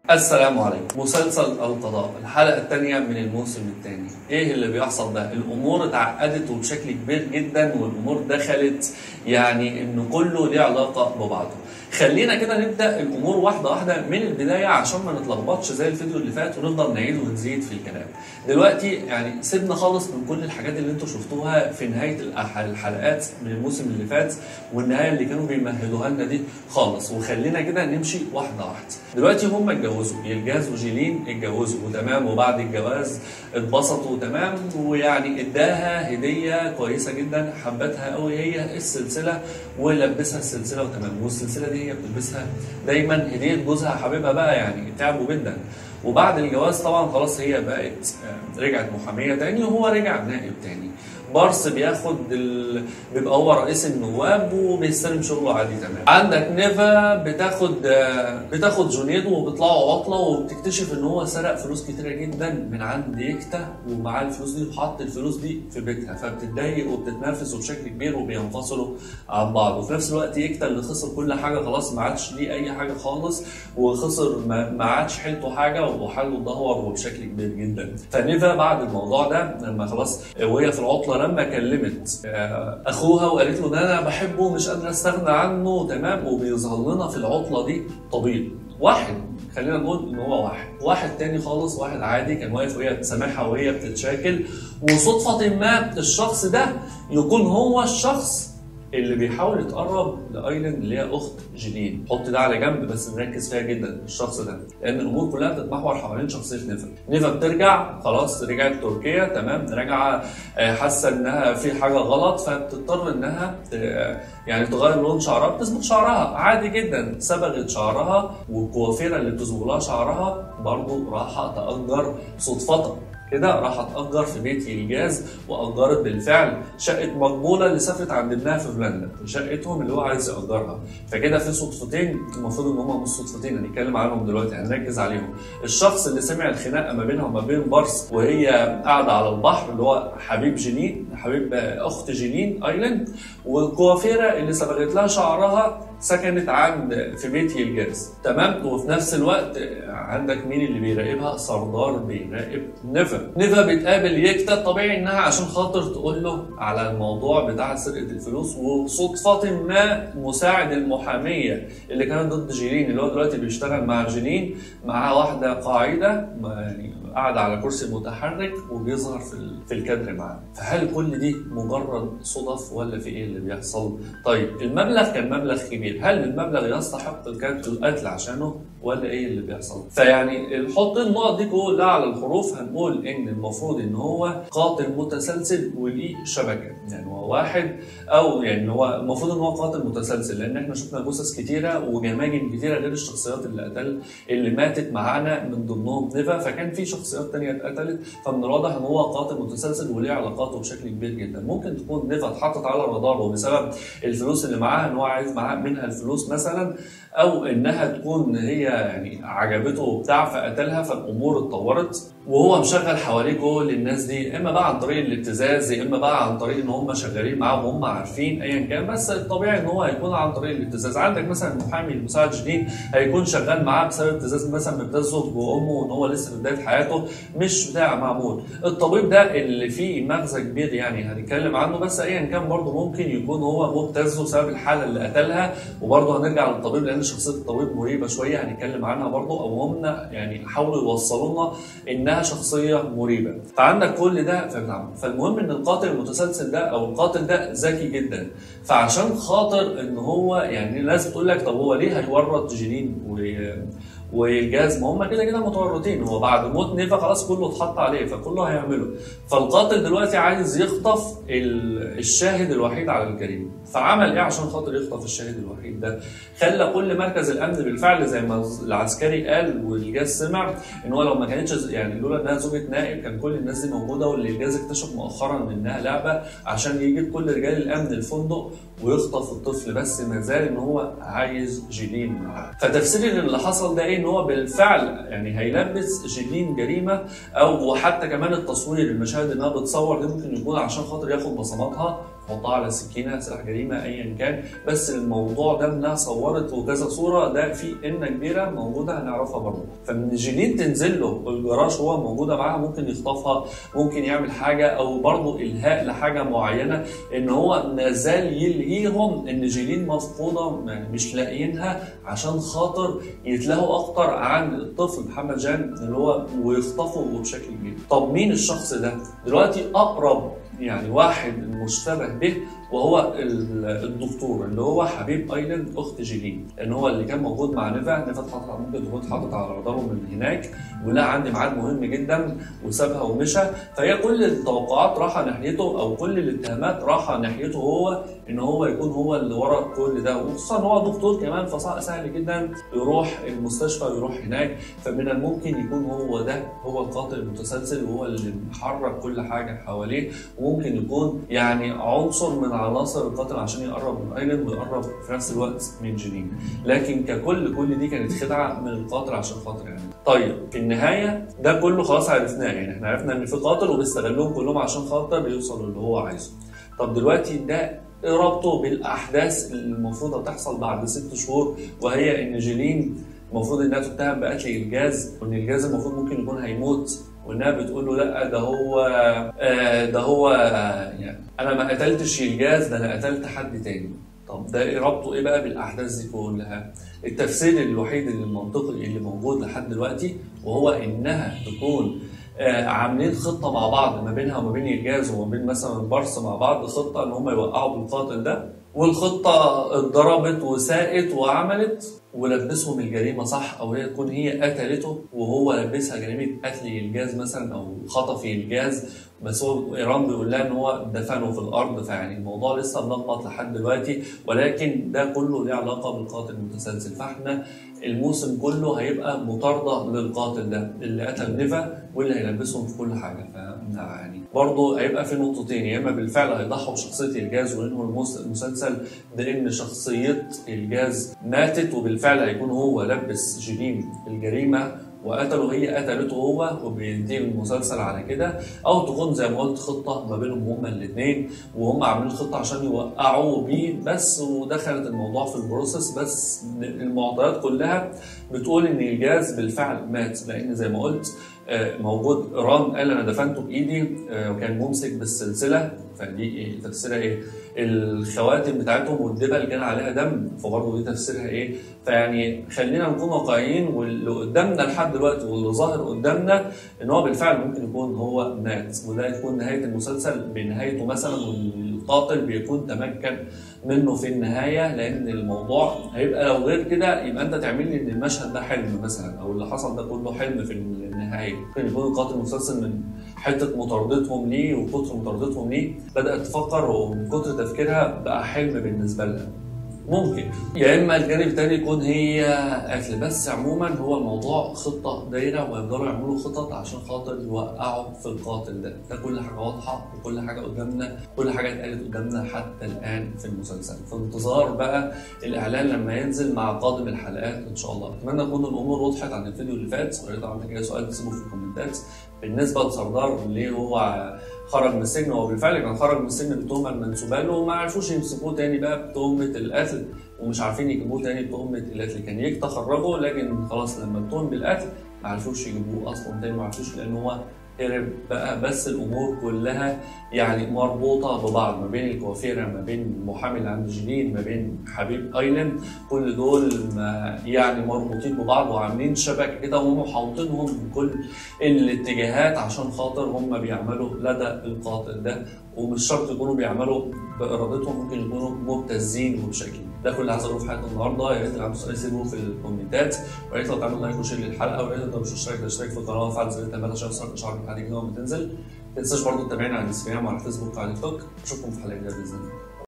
السلام عليكم مسلسل القضاء الحلقة الثانية من الموسم الثاني ايه اللي بيحصل ده الامور اتعقدت وبشكل كبير جدا والامور دخلت يعني ان كله ليه علاقة ببعضه خلينا كده نبدا الامور واحده واحده من البدايه عشان ما نتلخبطش زي الفيديو اللي فات ونفضل نعيد ونزيد في الكلام. دلوقتي يعني سيبنا خالص من كل الحاجات اللي انتم شفتوها في نهايه الأح- الحلقات من الموسم اللي فات والنهايه اللي كانوا بيمهدوها لنا دي خالص وخلينا كده نمشي واحده واحده. دلوقتي هم اتجوزوا يلجاز وجيلين اتجوزوا وتمام وبعد الجواز اتبسطوا تمام ويعني اداها هديه كويسه جدا حبتها قوي هي السلسله ولبسها السلسله وتمام والسلسله دي هي بتلبسها دايما هديه جوزها حبيبها بقى يعني تعبوا جدا وبعد الجواز طبعا خلاص هي بقت آه، رجعت محاميه تاني وهو رجع نائب تاني بارس بياخد ال... بيبقى هو رئيس النواب وبيستلم شغله عادي تمام عندك نيفا بتاخد آه، بتاخد جونيدو وبيطلعوا عطله وبتكتشف ان هو سرق فلوس كتيره جدا من عند يكتا ومعاه الفلوس دي وحط الفلوس دي في بيتها فبتتضايق وبتتنافس وبشكل كبير وبينفصلوا عن بعض وفي نفس الوقت يكتا اللي خسر كل حاجه خلاص ما عادش ليه اي حاجه خالص وخسر ما, ما عادش حيلته حاجه وحاله اتدهور وبشكل كبير جدا فنيفا بعد الموضوع ده لما خلاص وهي في العطله لما كلمت آه، اخوها وقالت له ان انا بحبه ومش قادره استغنى عنه تمام وبيظهر لنا في العطله دي طبيب واحد خلينا نقول ان هو واحد واحد تاني خالص واحد عادي كان واقف وهي بتسامحها وهي بتتشاكل وصدفة ما الشخص ده يكون هو الشخص اللي بيحاول يتقرب لايلاند اللي هي اخت جيلين حط ده على جنب بس نركز فيها جدا الشخص ده لان الامور كلها بتتمحور حوالين شخصيه نيفا نيفا بترجع خلاص رجعت تركيا تمام راجعه آه، حاسه انها في حاجه غلط فبتضطر انها ت- يعني تغير لون شعرها بتصبغ شعرها عادي جدا صبغت شعرها والكوافيره اللي بتصبغ لها شعرها برضه راحه تاجر صدفه كده راحت تأجر في بيت إيجاز وأجرت بالفعل شقة مقبولة اللي سافرت عند ابنها في فنلندا شقتهم اللي هو عايز يأجرها فكده في صدفتين المفروض إن هما مش صدفتين هنتكلم عنهم دلوقتي هنركز عليهم الشخص اللي سمع الخناقة ما بينها وما بين بارس وهي قاعدة على البحر اللي هو حبيب جيلين حبيب أخت جيلين أيلاند والكوافيرة اللي صبغت لها شعرها سكنت عند في بيت يلجاز تمام وفي نفس الوقت عندك مين اللي بيراقبها سردار بيراقب نيفا نيفا بتقابل يكتا طبيعي انها عشان خاطر تقول له على الموضوع بتاع سرقه الفلوس وصدفه ما مساعد المحاميه اللي كانت ضد جيلين اللي هو دلوقتي بيشتغل مع جيلين معاه واحده قاعده ما- يعني قاعده على كرسي متحرك وبيظهر في ال- في الكادر معاه فهل كل دي مجرد صدف ولا في ايه اللي بيحصل طيب المبلغ كان مبلغ كبير هل المبلغ يستحق الكاد- القتل عشانه ولا ايه اللي بيحصل فيعني نحط النقط دي كلها على الحروف هنقول ان المفروض ان هو قاتل متسلسل وليه شبكه يعني هو واحد او يعني هو المفروض ان هو قاتل متسلسل لان احنا شفنا جثث كتيره وجماجم كتيره غير الشخصيات اللي قتل اللي ماتت معانا من ضمنهم نيفا فكان في شخصيات تانية اتقتلت فمن الواضح ان هو قاتل متسلسل وليه علاقاته بشكل كبير جدا ممكن تكون نيفا اتحطت على الرادار وبسبب الفلوس اللي معاها ان هو عايز معاه منها الفلوس مثلا او انها تكون هي يعني عجبته وبتاع فقتلها فالامور اتطورت وهو مشغل حواليه كل الناس دي اما بقى عن طريق الابتزاز يا اما بقى عن طريق ان هم شغالين معاه وهم عارفين ايا كان بس الطبيعي ان هو هيكون عن طريق الابتزاز عندك مثلا المحامي المساعد جديد هيكون شغال معاه بسبب ابتزاز مثلا مبتز زوج وامه وان هو لسه في بدايه حياته مش بتاع معمول الطبيب ده اللي فيه مغزى كبير يعني هنتكلم عنه بس ايا كان برضه ممكن يكون هو مبتز بسبب الحاله اللي قتلها وبرضه هنرجع للطبيب لان شخصيه الطبيب مريبه شويه هنتكلم عنها برضه او هم يعني حاولوا يوصلوا لنا انها شخصيه مريبه فعندك كل ده فبتعمل فالمهم ان القاتل المتسلسل ده او القاتل ده ذكي جدا فعشان خاطر ان هو يعني الناس بتقول لك طب هو ليه هيورط جيلين و والجاز ما هم كده كده متورطين هو بعد موت نيفا خلاص كله اتحط عليه فكله هيعمله فالقاتل دلوقتي عايز يخطف ال- الشاهد الوحيد على الجريمه فعمل ايه عشان خاطر يخطف الشاهد الوحيد ده خلى كل مركز الامن بالفعل زي ما العسكري قال والجاز سمع ان هو لو ما كانتش يعني لولا انها زوجة نائب كان كل الناس دي موجوده واللي الجاز اكتشف مؤخرا انها لعبه عشان يجيب كل رجال الامن الفندق ويخطف الطفل بس ما زال ان هو عايز جيلين معاه فتفسير اللي حصل ده ايه ان هو بالفعل يعني هيلبس جيلين جريمه او وحتى كمان التصوير المشاهد انها بتصور دي ممكن يكون عشان خاطر ياخد بصماتها تحطها على سكينه سلاح جريمه ايا كان بس الموضوع ده انها صورت وكذا صوره ده في ان كبيره موجوده هنعرفها برضه فمن جيلين تنزل له الجراج هو موجوده معاها ممكن يخطفها ممكن يعمل حاجه او برضه الهاء لحاجه معينه ان هو نزال يلهيهم ان جيلين مفقوده يعني مش لاقيينها عشان خاطر يتلهوا اكتر عن الطفل محمد جان اللي هو ويخطفوا بشكل كبير طب مين الشخص ده دلوقتي اقرب يعني واحد مشتبه به وهو الدكتور اللي هو حبيب ايلاند اخت جيلين لان هو اللي كان موجود مع نيفا نيفا اتحطت ممكن تكون اتحطت على راداره من هناك ولا عندي ميعاد مهم جدا وسابها ومشى فهي كل التوقعات راحه ناحيته او كل الاتهامات راحه ناحيته هو ان هو يكون هو اللي ورا كل ده وخصوصا ان هو دكتور كمان فسهل جدا يروح المستشفى ويروح هناك فمن الممكن يكون هو ده هو القاتل المتسلسل وهو اللي محرك كل حاجه حواليه وممكن يكون يعني عنصر من عناصر القاتل عشان يقرب من ايلاند ويقرب في نفس الوقت من جنين لكن ككل كل دي كانت خدعه من القاتل عشان خاطر يعني طيب في النهايه ده كله خلاص عرفناه يعني احنا عرفنا ان في قاتل وبيستغلهم كلهم عشان خاطر يوصل اللي هو عايزه طب دلوقتي ده ايه ربطه بالاحداث اللي المفروض هتحصل بعد ست شهور وهي ان جيلين المفروض انها تتهم بقتل الجاز وان الجاز المفروض ممكن يكون هيموت وانها بتقول له لا ده هو آه ده هو آه يعني انا ما قتلتش الجاز ده انا قتلت حد تاني طب ده ايه ربطه ايه بقى بالاحداث دي كلها التفسير الوحيد اللي المنطقي اللي موجود لحد دلوقتي وهو انها تكون آه عاملين خطه مع بعض ما بينها وما بين الجاز وما بين مثلا البرص مع بعض خطه ان هم يوقعوا بالقاتل ده والخطه اتضربت وساءت وعملت ولبسهم الجريمه صح او هي تكون هي قتلته وهو لبسها جريمه قتل الجاز مثلا او خطف الجاز بس هو ايران بيقول لها ان هو دفنه في الارض فيعني الموضوع لسه ملخبط لحد دلوقتي ولكن ده كله له علاقه بالقاتل المتسلسل فاحنا الموسم كله هيبقى مطارده للقاتل ده اللي قتل نيفا واللي هيلبسهم في كل حاجه يعني برضه هيبقى في نقطتين يا اما بالفعل هيضحوا بشخصيه الجاز وينهوا المسلسل بان شخصيه الجاز ماتت وبالفعل هيكون هو لبس جيلين الجريمه وقتله هي قتلته هو وبينتهي المسلسل على كده او تكون زي ما قلت خطه ما بينهم هما الاثنين وهم عاملين خطه عشان يوقعوا بيه بس ودخلت الموضوع في البروسيس بس المعطيات كلها بتقول ان الجاز بالفعل مات لان زي ما قلت موجود ايران قال انا دفنته بايدي وكان ممسك بالسلسله فدي ايه تفسيرها ايه؟ الخواتم بتاعتهم والدبل كان عليها دم فبرضه دي تفسيرها ايه؟ فيعني خلينا نكون واقعيين واللي قدامنا لحد دلوقتي واللي ظاهر قدامنا ان هو بالفعل ممكن يكون هو مات وده تكون نهايه المسلسل بنهايته مثلا والقاتل بيكون تمكن منه في النهايه لان الموضوع هيبقى لو غير كده يبقى انت تعمل لي ان المشهد ده حلم مثلا او اللي حصل ده كله حلم في النهايه ممكن يكون القاتل المسلسل من حته مطاردتهم ليه وكتر مطاردتهم ليه بدات تفكر ومن كتر تفكيرها بقى حلم بالنسبه لها ممكن يا اما الجانب الثاني يكون هي قتل بس عموما هو الموضوع خطه دايره ويفضلوا يعملوا خطط عشان خاطر يوقعوا في القاتل ده ده كل حاجه واضحه وكل حاجه قدامنا كل حاجه اتقالت قدامنا حتى الان في المسلسل في انتظار بقى الاعلان لما ينزل مع قادم الحلقات ان شاء الله اتمنى تكون الامور وضحت عن الفيديو اللي فات ولو عندك اي سؤال تسيبه في الكومنتات بالنسبه لسردار ليه هو خرج من السجن هو بالفعل كان خرج من السجن بالتهمه المنسوبه له وما عرفوش يمسكوه تاني بقى بتهمه القتل ومش عارفين يجيبوه تاني بتهمه القتل كان يكتا خرجه لكن خلاص لما اتهم بالقتل ما عرفوش يجيبوه اصلا تاني ما عرفوش لان هو هرب بقى بس الامور كلها يعني مربوطه ببعض ما بين الكوافيره ما بين المحامي اللي عند جيلين ما بين حبيب ايلاند كل دول ما يعني مربوطين ببعض وعاملين شبكه كده وهم محاوطينهم من كل الاتجاهات عشان خاطر هم بيعملوا لدى القاتل ده ومش شرط يكونوا بيعملوا بارادتهم ممكن يكونوا مبتزين وبشكل ده كل اللي عايز اقوله في حلقه النهارده يا ريت اللي عنده سؤال يسيبه في الكومنتات ويا ريت لو تعمل لايك وشير للحلقه ويا ريت لو مش مشترك تشترك في القناه وفعل زر التنبيهات عشان يوصلك اشعار من حاجه جديده لما تنزل ما تنساش برضه تتابعنا على الانستجرام وعلى الفيسبوك وعلى التيك توك اشوفكم في حلقه جديده باذن الله